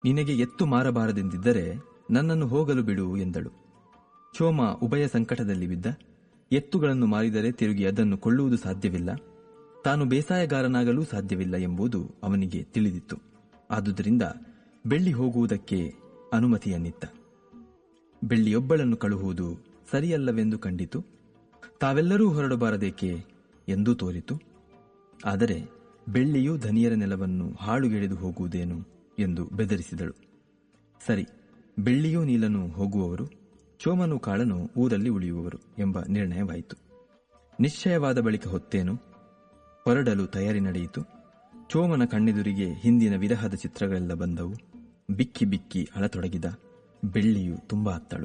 ನಿನಗೆ ಎತ್ತು ಮಾರಬಾರದೆಂದಿದ್ದರೆ ನನ್ನನ್ನು ಹೋಗಲು ಬಿಡು ಎಂದಳು ಚೋಮ ಉಭಯ ಸಂಕಟದಲ್ಲಿ ಬಿದ್ದ ಎತ್ತುಗಳನ್ನು ಮಾರಿದರೆ ತಿರುಗಿ ಅದನ್ನು ಕೊಳ್ಳುವುದು ಸಾಧ್ಯವಿಲ್ಲ ತಾನು ಬೇಸಾಯಗಾರನಾಗಲೂ ಸಾಧ್ಯವಿಲ್ಲ ಎಂಬುದು ಅವನಿಗೆ ತಿಳಿದಿತ್ತು ಆದುದರಿಂದ ಬೆಳ್ಳಿ ಹೋಗುವುದಕ್ಕೆ ಅನುಮತಿಯನ್ನಿತ್ತ ಬೆಳ್ಳಿಯೊಬ್ಬಳನ್ನು ಕಳುಹುವುದು ಸರಿಯಲ್ಲವೆಂದು ಕಂಡಿತು ತಾವೆಲ್ಲರೂ ಹೊರಡಬಾರದೇಕೆ ಎಂದೂ ತೋರಿತು ಆದರೆ ಬೆಳ್ಳಿಯು ಧನಿಯರ ನೆಲವನ್ನು ಹಾಳುಗೆಳೆದು ಹೋಗುವುದೇನು ಎಂದು ಬೆದರಿಸಿದಳು ಸರಿ ಬೆಳ್ಳಿಯೂ ನೀಲನು ಹೋಗುವವರು ಚೋಮನು ಕಾಳನು ಊರಲ್ಲಿ ಉಳಿಯುವವರು ಎಂಬ ನಿರ್ಣಯವಾಯಿತು ನಿಶ್ಚಯವಾದ ಬಳಿಕ ಹೊತ್ತೇನು ಹೊರಡಲು ತಯಾರಿ ನಡೆಯಿತು ಚೋಮನ ಕಣ್ಣೆದುರಿಗೆ ಹಿಂದಿನ ವಿರಹದ ಚಿತ್ರಗಳೆಲ್ಲ ಬಂದವು ಬಿಕ್ಕಿ ಬಿಕ್ಕಿ ಅಳತೊಡಗಿದ ಬೆಳ್ಳಿಯು ತುಂಬಾ ಅತ್ತಳು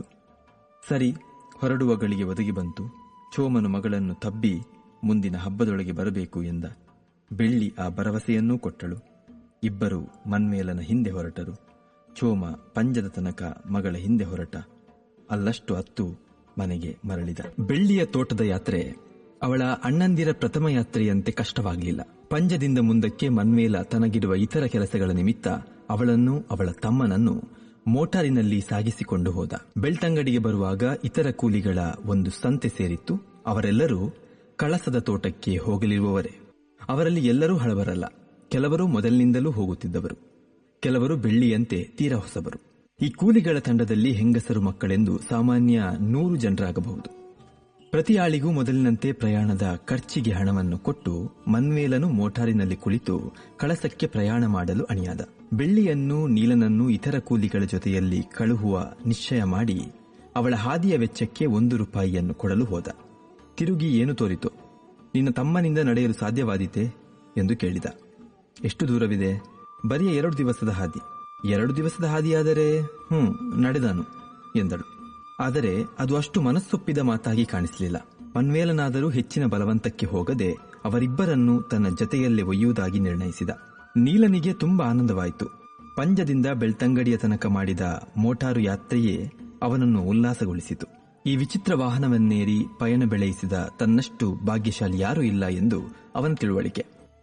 ಸರಿ ಹೊರಡುವ ಗಳಿಗೆ ಒದಗಿ ಬಂತು ಚೋಮನು ಮಗಳನ್ನು ತಬ್ಬಿ ಮುಂದಿನ ಹಬ್ಬದೊಳಗೆ ಬರಬೇಕು ಎಂದ ಬೆಳ್ಳಿ ಆ ಭರವಸೆಯನ್ನೂ ಕೊಟ್ಟಳು ಇಬ್ಬರು ಮನ್ಮೇಲನ ಹಿಂದೆ ಹೊರಟರು ಚೋಮ ಪಂಜದ ತನಕ ಮಗಳ ಹಿಂದೆ ಹೊರಟ ಅಲ್ಲಷ್ಟು ಹತ್ತು ಮನೆಗೆ ಮರಳಿದ ಬೆಳ್ಳಿಯ ತೋಟದ ಯಾತ್ರೆ ಅವಳ ಅಣ್ಣಂದಿರ ಪ್ರಥಮ ಯಾತ್ರೆಯಂತೆ ಕಷ್ಟವಾಗಲಿಲ್ಲ ಪಂಜದಿಂದ ಮುಂದಕ್ಕೆ ಮನ್ಮೇಲ ತನಗಿರುವ ಇತರ ಕೆಲಸಗಳ ನಿಮಿತ್ತ ಅವಳನ್ನು ಅವಳ ತಮ್ಮನನ್ನು ಮೋಟಾರಿನಲ್ಲಿ ಸಾಗಿಸಿಕೊಂಡು ಹೋದ ಬೆಳ್ತಂಗಡಿಗೆ ಬರುವಾಗ ಇತರ ಕೂಲಿಗಳ ಒಂದು ಸಂತೆ ಸೇರಿತ್ತು ಅವರೆಲ್ಲರೂ ಕಳಸದ ತೋಟಕ್ಕೆ ಹೋಗಲಿರುವವರೇ ಅವರಲ್ಲಿ ಎಲ್ಲರೂ ಹಳಬರಲ್ಲ ಕೆಲವರು ಮೊದಲಿನಿಂದಲೂ ಹೋಗುತ್ತಿದ್ದವರು ಕೆಲವರು ಬೆಳ್ಳಿಯಂತೆ ತೀರಾ ಹೊಸಬರು ಈ ಕೂಲಿಗಳ ತಂಡದಲ್ಲಿ ಹೆಂಗಸರು ಮಕ್ಕಳೆಂದು ಸಾಮಾನ್ಯ ನೂರು ಜನರಾಗಬಹುದು ಪ್ರತಿ ಆಳಿಗೂ ಮೊದಲಿನಂತೆ ಪ್ರಯಾಣದ ಖರ್ಚಿಗೆ ಹಣವನ್ನು ಕೊಟ್ಟು ಮನ್ವೇಲನು ಮೋಟಾರಿನಲ್ಲಿ ಕುಳಿತು ಕಳಸಕ್ಕೆ ಪ್ರಯಾಣ ಮಾಡಲು ಅಣಿಯಾದ ಬೆಳ್ಳಿಯನ್ನು ನೀಲನನ್ನು ಇತರ ಕೂಲಿಗಳ ಜೊತೆಯಲ್ಲಿ ಕಳುಹುವ ನಿಶ್ಚಯ ಮಾಡಿ ಅವಳ ಹಾದಿಯ ವೆಚ್ಚಕ್ಕೆ ಒಂದು ರೂಪಾಯಿಯನ್ನು ಕೊಡಲು ಹೋದ ತಿರುಗಿ ಏನು ತೋರಿತು ನಿನ್ನ ತಮ್ಮನಿಂದ ನಡೆಯಲು ಸಾಧ್ಯವಾದೀತೆ ಎಂದು ಕೇಳಿದ ಎಷ್ಟು ದೂರವಿದೆ ಬರಿಯ ಎರಡು ದಿವಸದ ಹಾದಿ ಎರಡು ದಿವಸದ ಹಾದಿಯಾದರೆ ಹ್ಮ್ ನಡೆದಾನು ಎಂದಳು ಆದರೆ ಅದು ಅಷ್ಟು ಮನಸ್ಸೊಪ್ಪಿದ ಮಾತಾಗಿ ಕಾಣಿಸಲಿಲ್ಲ ಮನ್ವೇಲನಾದರೂ ಹೆಚ್ಚಿನ ಬಲವಂತಕ್ಕೆ ಹೋಗದೆ ಅವರಿಬ್ಬರನ್ನು ತನ್ನ ಜತೆಯಲ್ಲೇ ಒಯ್ಯುವುದಾಗಿ ನಿರ್ಣಯಿಸಿದ ನೀಲನಿಗೆ ತುಂಬಾ ಆನಂದವಾಯಿತು ಪಂಜದಿಂದ ಬೆಳ್ತಂಗಡಿಯ ತನಕ ಮಾಡಿದ ಮೋಟಾರು ಯಾತ್ರೆಯೇ ಅವನನ್ನು ಉಲ್ಲಾಸಗೊಳಿಸಿತು ಈ ವಿಚಿತ್ರ ವಾಹನವನ್ನೇರಿ ಪಯಣ ಬೆಳೆಯಿಸಿದ ತನ್ನಷ್ಟು ಭಾಗ್ಯಶಾಲಿ ಯಾರೂ ಇಲ್ಲ ಎಂದು ಅವನ ತಿಳುವಳಿಕೆ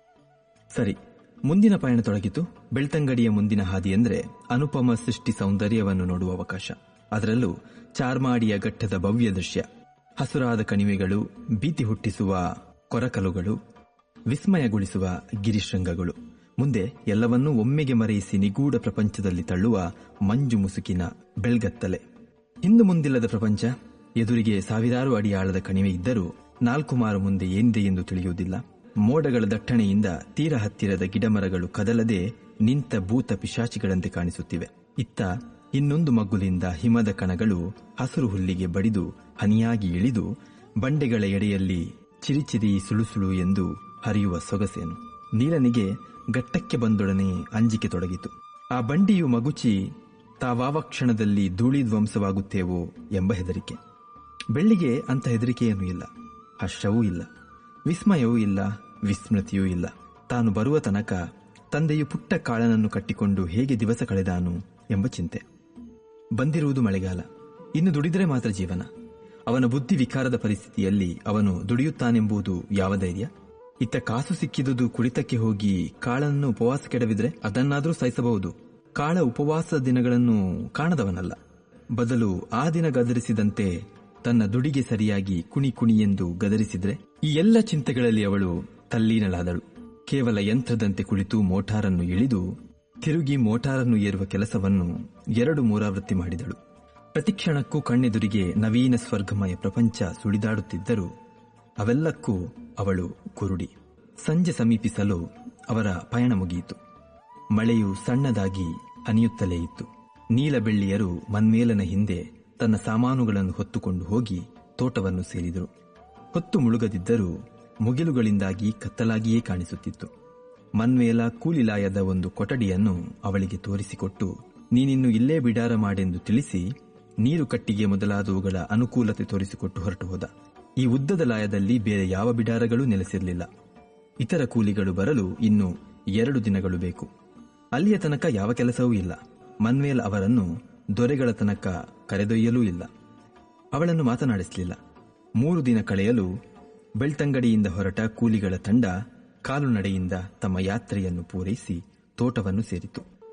ಸರಿ ಮುಂದಿನ ಪಯಣ ತೊಡಗಿತು ಬೆಳ್ತಂಗಡಿಯ ಮುಂದಿನ ಹಾದಿ ಎಂದರೆ ಅನುಪಮ ಸೃಷ್ಟಿ ಸೌಂದರ್ಯವನ್ನು ನೋಡುವ ಅವಕಾಶ ಅದರಲ್ಲೂ ಚಾರ್ಮಾಡಿಯ ಘಟ್ಟದ ಭವ್ಯ ದೃಶ್ಯ ಹಸುರಾದ ಕಣಿವೆಗಳು ಭೀತಿ ಹುಟ್ಟಿಸುವ ಕೊರಕಲುಗಳು ವಿಸ್ಮಯಗೊಳಿಸುವ ಗಿರಿಶೃಂಗಗಳು ಮುಂದೆ ಎಲ್ಲವನ್ನೂ ಒಮ್ಮೆಗೆ ಮರೆಯಿಸಿ ನಿಗೂಢ ಪ್ರಪಂಚದಲ್ಲಿ ತಳ್ಳುವ ಮಂಜು ಮುಸುಕಿನ ಬೆಳ್ಗತ್ತಲೆ ಹಿಂದು ಮುಂದಿಲ್ಲದ ಪ್ರಪಂಚ ಎದುರಿಗೆ ಸಾವಿರಾರು ಅಡಿ ಆಳದ ಕಣಿವೆ ಇದ್ದರೂ ನಾಲ್ಕು ಮಾರು ಮುಂದೆ ಏನಿದೆ ಎಂದು ತಿಳಿಯುವುದಿಲ್ಲ ಮೋಡಗಳ ದಟ್ಟಣೆಯಿಂದ ತೀರ ಹತ್ತಿರದ ಗಿಡಮರಗಳು ಕದಲದೆ ನಿಂತ ಭೂತ ಪಿಶಾಚಿಗಳಂತೆ ಕಾಣಿಸುತ್ತಿವೆ ಇತ್ತ ಇನ್ನೊಂದು ಮಗ್ಗುಲಿಂದ ಹಿಮದ ಕಣಗಳು ಹಸಿರು ಹುಲ್ಲಿಗೆ ಬಡಿದು ಹನಿಯಾಗಿ ಇಳಿದು ಬಂಡೆಗಳ ಎಡೆಯಲ್ಲಿ ಚಿರಿಚಿರಿ ಸುಳುಸುಳು ಎಂದು ಹರಿಯುವ ಸೊಗಸೇನು ನೀಲನಿಗೆ ಘಟ್ಟಕ್ಕೆ ಬಂದೊಡನೆ ಅಂಜಿಕೆ ತೊಡಗಿತು ಆ ಬಂಡಿಯು ಮಗುಚಿ ತಾವಾವ ಕ್ಷಣದಲ್ಲಿ ಧೂಳಿ ಧ್ವಂಸವಾಗುತ್ತೇವೋ ಎಂಬ ಹೆದರಿಕೆ ಬೆಳ್ಳಿಗೆ ಅಂತ ಹೆದರಿಕೆಯೇನೂ ಇಲ್ಲ ಹರ್ಷವೂ ಇಲ್ಲ ವಿಸ್ಮಯವೂ ಇಲ್ಲ ವಿಸ್ಮೃತಿಯೂ ಇಲ್ಲ ತಾನು ಬರುವ ತನಕ ತಂದೆಯು ಪುಟ್ಟ ಕಾಳನನ್ನು ಕಟ್ಟಿಕೊಂಡು ಹೇಗೆ ದಿವಸ ಕಳೆದಾನು ಎಂಬ ಚಿಂತೆ ಬಂದಿರುವುದು ಮಳೆಗಾಲ ಇನ್ನು ದುಡಿದರೆ ಮಾತ್ರ ಜೀವನ ಅವನ ಬುದ್ಧಿ ವಿಕಾರದ ಪರಿಸ್ಥಿತಿಯಲ್ಲಿ ಅವನು ದುಡಿಯುತ್ತಾನೆಂಬುದು ಯಾವ ಧೈರ್ಯ ಇತ್ತ ಕಾಸು ಸಿಕ್ಕಿದುದು ಕುಳಿತಕ್ಕೆ ಹೋಗಿ ಕಾಳನ್ನು ಉಪವಾಸ ಕೆಡವಿದ್ರೆ ಅದನ್ನಾದರೂ ಸಹಿಸಬಹುದು ಕಾಳ ಉಪವಾಸ ದಿನಗಳನ್ನು ಕಾಣದವನಲ್ಲ ಬದಲು ಆ ದಿನ ಗದರಿಸಿದಂತೆ ತನ್ನ ದುಡಿಗೆ ಸರಿಯಾಗಿ ಕುಣಿ ಕುಣಿ ಎಂದು ಗದರಿಸಿದ್ರೆ ಈ ಎಲ್ಲ ಚಿಂತೆಗಳಲ್ಲಿ ಅವಳು ತಲ್ಲೀನಳಾದಳು ಕೇವಲ ಯಂತ್ರದಂತೆ ಕುಳಿತು ಮೋಟಾರನ್ನು ಇಳಿದು ತಿರುಗಿ ಮೋಟಾರನ್ನು ಏರುವ ಕೆಲಸವನ್ನು ಎರಡು ಮೂರಾವೃತ್ತಿ ಮಾಡಿದಳು ಪ್ರತಿಕ್ಷಣಕ್ಕೂ ಕಣ್ಣೆದುರಿಗೆ ನವೀನ ಸ್ವರ್ಗಮಯ ಪ್ರಪಂಚ ಸುಳಿದಾಡುತ್ತಿದ್ದರೂ ಅವೆಲ್ಲಕ್ಕೂ ಅವಳು ಕುರುಡಿ ಸಂಜೆ ಸಮೀಪಿಸಲು ಅವರ ಪಯಣ ಮುಗಿಯಿತು ಮಳೆಯು ಸಣ್ಣದಾಗಿ ಹನಿಯುತ್ತಲೇ ಇತ್ತು ನೀಲ ಬೆಳ್ಳಿಯರು ಮನ್ಮೇಲನ ಹಿಂದೆ ತನ್ನ ಸಾಮಾನುಗಳನ್ನು ಹೊತ್ತುಕೊಂಡು ಹೋಗಿ ತೋಟವನ್ನು ಸೇರಿದರು ಹೊತ್ತು ಮುಳುಗದಿದ್ದರೂ ಮುಗಿಲುಗಳಿಂದಾಗಿ ಕತ್ತಲಾಗಿಯೇ ಕಾಣಿಸುತ್ತಿತ್ತು ಮನ್ಮೇಲ ಕೂಲಿಲಾಯದ ಒಂದು ಕೊಠಡಿಯನ್ನು ಅವಳಿಗೆ ತೋರಿಸಿಕೊಟ್ಟು ನೀನಿನ್ನು ಇಲ್ಲೇ ಬಿಡಾರ ಮಾಡೆಂದು ತಿಳಿಸಿ ನೀರು ಕಟ್ಟಿಗೆ ಮೊದಲಾದವುಗಳ ಅನುಕೂಲತೆ ತೋರಿಸಿಕೊಟ್ಟು ಹೊರಟು ಹೋದ ಈ ಉದ್ದದ ಲಾಯದಲ್ಲಿ ಬೇರೆ ಯಾವ ಬಿಡಾರಗಳೂ ನೆಲೆಸಿರಲಿಲ್ಲ ಇತರ ಕೂಲಿಗಳು ಬರಲು ಇನ್ನು ಎರಡು ದಿನಗಳು ಬೇಕು ಅಲ್ಲಿಯ ತನಕ ಯಾವ ಕೆಲಸವೂ ಇಲ್ಲ ಮನ್ಮೇಲ್ ಅವರನ್ನು ದೊರೆಗಳ ತನಕ ಕರೆದೊಯ್ಯಲೂ ಇಲ್ಲ ಅವಳನ್ನು ಮಾತನಾಡಿಸಲಿಲ್ಲ ಮೂರು ದಿನ ಕಳೆಯಲು ಬೆಳ್ತಂಗಡಿಯಿಂದ ಹೊರಟ ಕೂಲಿಗಳ ತಂಡ ಕಾಲುನಡೆಯಿಂದ ತಮ್ಮ ಯಾತ್ರೆಯನ್ನು ಪೂರೈಸಿ ತೋಟವನ್ನು ಸೇರಿತು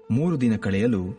ಮೂರು ದಿನ ಕಳೆಯಲು